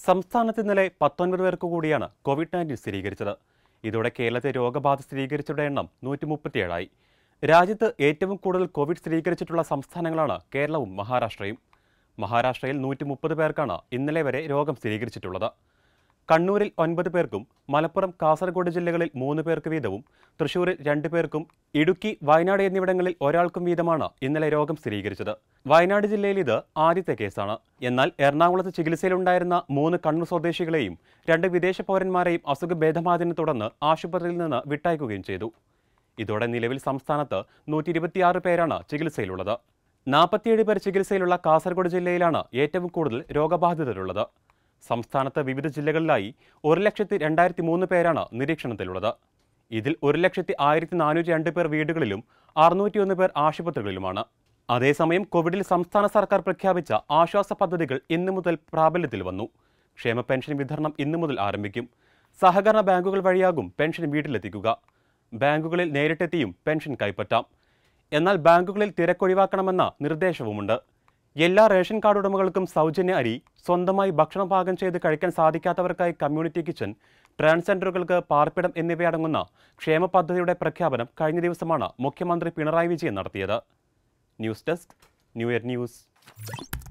സംസ്ഥാനത്ത് ഇന്നലെ പത്തൊൻപത് പേർക്ക് കൂടിയാണ് കോവിഡ് നയൻറ്റീൻ സ്ഥിരീകരിച്ചത് ഇതോടെ കേരളത്തെ രോഗബാധ സ്ഥിരീകരിച്ചവരുടെ എണ്ണം നൂറ്റി മുപ്പത്തിയേഴായി രാജ്യത്ത് ഏറ്റവും കൂടുതൽ കോവിഡ് സ്ഥിരീകരിച്ചിട്ടുള്ള സംസ്ഥാനങ്ങളാണ് കേരളവും മഹാരാഷ്ട്രയും മഹാരാഷ്ട്രയിൽ നൂറ്റി മുപ്പത് പേർക്കാണ് ഇന്നലെ വരെ രോഗം സ്ഥിരീകരിച്ചിട്ടുള്ളത് കണ്ണൂരിൽ ഒൻപത് പേർക്കും മലപ്പുറം കാസർഗോഡ് ജില്ലകളിൽ മൂന്ന് പേർക്ക് വീതവും തൃശൂരിൽ രണ്ട് പേർക്കും ഇടുക്കി വയനാട് എന്നിവിടങ്ങളിൽ ഒരാൾക്കും വീതമാണ് ഇന്നലെ രോഗം സ്ഥിരീകരിച്ചത് വയനാട് ജില്ലയിൽ ഇത് ആദ്യത്തെ കേസാണ് എന്നാൽ എറണാകുളത്ത് ചികിത്സയിലുണ്ടായിരുന്ന മൂന്ന് കണ്ണൂർ സ്വദേശികളെയും രണ്ട് വിദേശ പൗരന്മാരെയും അസുഖഭേദമായതിനെ തുടർന്ന് ആശുപത്രിയിൽ നിന്ന് വിട്ടയക്കുകയും ചെയ്തു ഇതോടെ നിലവിൽ സംസ്ഥാനത്ത് നൂറ്റി ഇരുപത്തിയാറ് പേരാണ് ചികിത്സയിലുള്ളത് നാൽപ്പത്തിയേഴ് പേർ ചികിത്സയിലുള്ള കാസർഗോഡ് ജില്ലയിലാണ് ഏറ്റവും കൂടുതൽ രോഗബാധിതരുള്ളത് സംസ്ഥാനത്ത് വിവിധ ജില്ലകളിലായി ഒരു ലക്ഷത്തി രണ്ടായിരത്തി മൂന്ന് പേരാണ് നിരീക്ഷണത്തിലുള്ളത് ഇതിൽ ഒരു ലക്ഷത്തി ആയിരത്തി നാനൂറ്റി രണ്ട് പേർ വീടുകളിലും അറുന്നൂറ്റിയൊന്ന് പേർ ആശുപത്രികളിലുമാണ് അതേസമയം കോവിഡിൽ സംസ്ഥാന സർക്കാർ പ്രഖ്യാപിച്ച ആശ്വാസ പദ്ധതികൾ ഇന്നു മുതൽ പ്രാബല്യത്തിൽ വന്നു ക്ഷേമ പെൻഷൻ വിതരണം ഇന്നു മുതൽ ആരംഭിക്കും സഹകരണ ബാങ്കുകൾ വഴിയാകും പെൻഷൻ വീട്ടിലെത്തിക്കുക ബാങ്കുകളിൽ നേരിട്ടെത്തിയും പെൻഷൻ കൈപ്പറ്റാം എന്നാൽ ബാങ്കുകളിൽ തിരക്കൊഴിവാക്കണമെന്ന നിർദ്ദേശവുമുണ്ട് എല്ലാ റേഷൻ കാർഡ് ഉടമകൾക്കും സൗജന്യ അരി സ്വന്തമായി ഭക്ഷണം പാകം ചെയ്ത് കഴിക്കാൻ സാധിക്കാത്തവർക്കായി കമ്മ്യൂണിറ്റി കിച്ചൺ ട്രാൻസ്ജെൻഡറുകൾക്ക് പാർപ്പിടം എന്നിവയടങ്ങുന്ന ക്ഷേമ പദ്ധതിയുടെ പ്രഖ്യാപനം കഴിഞ്ഞ ദിവസമാണ് മുഖ്യമന്ത്രി പിണറായി വിജയൻ നടത്തിയത് news desk new year news